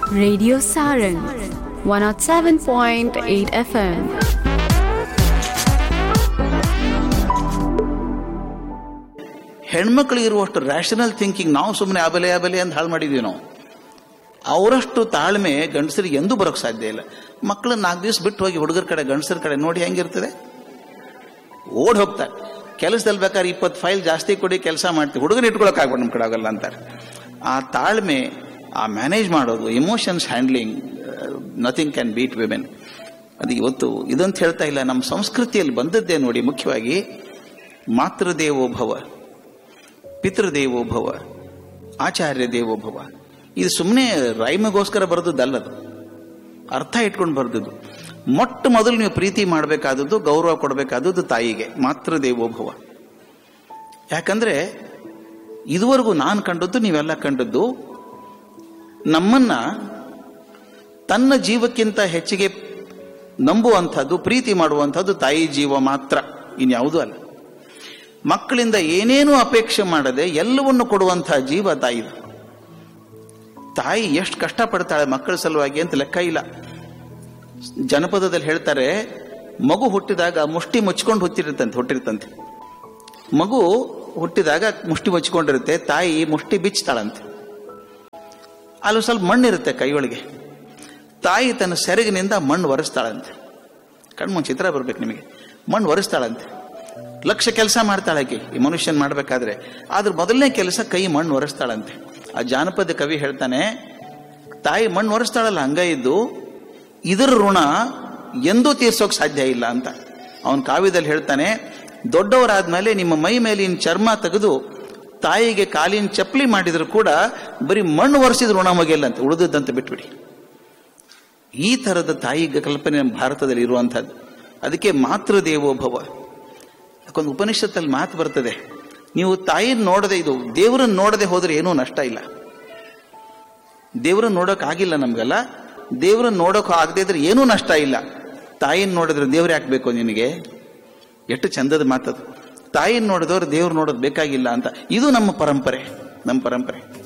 Radio Saran 107.8 FM. ಹೆಣ್ಮಕ್ಳಿಗೆ ಇರುವಷ್ಟು rational thinking ನಾವು ಸುಮ್ಮನೆ ಆಬಲೆ ಆಬಲೆ ಅಂತ ಹಾಳು ಮಾಡಿದೀವಿ ನಾವು ಅವರಷ್ಟು ತಾಳ್ಮೆ ಗಂಡಸರಿಗೆ ಎಂದೂ ಬರೋಕ್ಕೆ ಸಾಧ್ಯ ಇಲ್ಲ ಮಕ್ಕಳನ್ನ ನಾಲ್ಕು ದಿವಸ ಬಿಟ್ಟು ಹೋಗಿ ಹುಡುಗರ ಕಡೆ ಗಂಡಸರ ಕಡೆ ನೋಡಿ ಹೆಂಗಿರ್ತದೆ ಓಡ್ ಹೋಗ್ತಾರೆ ಕೆಲಸದಲ್ಲಿ ಬೇಕಾದ್ರೆ ಇಪ್ಪತ್ತು ಫೈಲ್ ಜಾಸ್ತಿ ಕೊಡಿ ಕೆಲಸ ಮಾಡ್ತೀವಿ ಹುಡುಗನ ಇಟ್ಕೊಳಕ್ ಆಗ್ಬೇಡ ನಮ್ಮ ಕಡೆ ಆಗಲ್ಲ ಅಂತಾರೆ ಆ ತಾಳ್ಮೆ ಆ ಮ್ಯಾನೇಜ್ ಮಾಡೋದು emotions handling nothing can beat women ಅದು ಇವತ್ತು ಇದಂತ ಹೇಳ್ತಾ ಇಲ್ಲ ನಮ್ಮ ಸಂಸ್ಕೃತಿಯಲ್ಲಿ ಬಂದದ್ದೇ ನೋಡಿ ಮುಖ್ಯವಾಗಿ ಮಾತೃದೇವೋಭವ ಪಿತೃದೇವೋಭವ ಆಚಾರ್ಯ ದೇವೋಭವ ಇದು ಸುಮ್ಮನೆ ರೈಮಗೋಸ್ಕರ ಬರೆದದ್ದಲ್ಲದು ಅರ್ಥ ಇಟ್ಕೊಂಡು ಬರ್ದದ್ದು ಮೊಟ್ಟ ಮೊದಲು ನೀವು ಪ್ರೀತಿ ಮಾಡಬೇಕಾದದ್ದು ಗೌರವ ಕೊಡಬೇಕಾದದ್ದು ತಾಯಿಗೆ ಮಾತೃ ದೇವೋಭವ ಯಾಕಂದ್ರೆ ಇದುವರೆಗೂ ನಾನು ಕಂಡದ್ದು ನೀವೆಲ್ಲ ಕಂಡದ್ದು ನಮ್ಮನ್ನ ತನ್ನ ಜೀವಕ್ಕಿಂತ ಹೆಚ್ಚಿಗೆ ನಂಬುವಂಥದ್ದು ಪ್ರೀತಿ ಮಾಡುವಂಥದ್ದು ತಾಯಿ ಜೀವ ಮಾತ್ರ ಇನ್ಯಾವುದೂ ಅಲ್ಲ ಮಕ್ಕಳಿಂದ ಏನೇನೂ ಅಪೇಕ್ಷೆ ಮಾಡದೆ ಎಲ್ಲವನ್ನು ಕೊಡುವಂತಹ ಜೀವ ತಾಯಿ ತಾಯಿ ಎಷ್ಟು ಕಷ್ಟಪಡ್ತಾಳೆ ಮಕ್ಕಳ ಸಲುವಾಗಿ ಅಂತ ಲೆಕ್ಕ ಇಲ್ಲ ಜನಪದದಲ್ಲಿ ಹೇಳ್ತಾರೆ ಮಗು ಹುಟ್ಟಿದಾಗ ಮುಷ್ಟಿ ಮುಚ್ಕೊಂಡು ಹುಟ್ಟಿರ್ತಂತೆ ಹುಟ್ಟಿರ್ತಂತೆ ಮಗು ಹುಟ್ಟಿದಾಗ ಮುಷ್ಟಿ ಮುಚ್ಕೊಂಡಿರುತ್ತೆ ತಾಯಿ ಮುಷ್ಟಿ ಬಿಚ್ತಾಳಂತೆ ಅಲ್ಲಿ ಸ್ವಲ್ಪ ಮಣ್ಣಿರುತ್ತೆ ಕೈಯೊಳಗೆ ತಾಯಿ ತನ್ನ ಸೆರಗಿನಿಂದ ಮಣ್ಣು ಒರೆಸ್ತಾಳಂತೆ ಕಣ್ಮುಂದ್ ಚಿತ್ರ ಬರ್ಬೇಕು ನಿಮಗೆ ಮಣ್ಣು ಒರೆಸ್ತಾಳಂತೆ ಲಕ್ಷ ಕೆಲಸ ಮಾಡ್ತಾಳೆ ಆಕೆ ಈ ಮನುಷ್ಯನ್ ಮಾಡ್ಬೇಕಾದ್ರೆ ಆದ್ರೆ ಮೊದಲನೇ ಕೆಲಸ ಕೈ ಮಣ್ಣು ಒರೆಸ್ತಾಳಂತೆ ಆ ಜಾನಪದ ಕವಿ ಹೇಳ್ತಾನೆ ತಾಯಿ ಮಣ್ಣು ಒರೆಸ್ತಾಳಲ್ಲ ಹಂಗ ಇದ್ದು ಇದರ ಋಣ ಎಂದೂ ತೀರ್ಸೋಕ್ ಸಾಧ್ಯ ಇಲ್ಲ ಅಂತ ಅವನ್ ಕಾವ್ಯದಲ್ಲಿ ಹೇಳ್ತಾನೆ ದೊಡ್ಡವರಾದ್ಮೇಲೆ ನಿಮ್ಮ ಮೈ ಮೇಲಿನ ಚರ್ಮ ತೆಗೆದು ತಾಯಿಗೆ ಕಾಲಿನ ಚಪ್ಪಲಿ ಮಾಡಿದ್ರು ಕೂಡ ಬರೀ ಮಣ್ಣು ಒರೆಸಿದ ಋಣ ಮುಗಿಯಲ್ಲ ಅಂತ ಉಳಿದದ್ದಂತ ಬಿಟ್ಬಿಡಿ ಈ ತರದ ತಾಯಿ ಕಲ್ಪನೆ ನಮ್ಮ ಭಾರತದಲ್ಲಿ ಇರುವಂತಹದ್ದು ಅದಕ್ಕೆ ಮಾತೃ ದೇವೋಭವ ಯಾಕೊಂದು ಉಪನಿಷತ್ತಲ್ಲಿ ಮಾತು ಬರ್ತದೆ ನೀವು ತಾಯಿನ ನೋಡದೆ ಇದು ದೇವರನ್ನ ನೋಡದೆ ಹೋದ್ರೆ ಏನೂ ನಷ್ಟ ಇಲ್ಲ ದೇವರನ್ನ ನೋಡಕ್ ಆಗಿಲ್ಲ ನಮ್ಗೆಲ್ಲ ದೇವರನ್ನ ನೋಡಕ್ ಆಗದೆ ಇದ್ರೆ ಏನೂ ನಷ್ಟ ಇಲ್ಲ ತಾಯಿನ ನೋಡಿದ್ರೆ ದೇವ್ರು ಯಾಕೆ ನಿನಗೆ ಎಷ್ಟು ಚಂದದ ಮಾತದು ತಾಯಿನ ನೋಡಿದವ್ರು ದೇವ್ರು ನೋಡೋದು ಬೇಕಾಗಿಲ್ಲ ಅಂತ ಇದು ನಮ್ಮ ಪರಂಪರೆ ನಮ್ಮ ಪರಂಪರೆ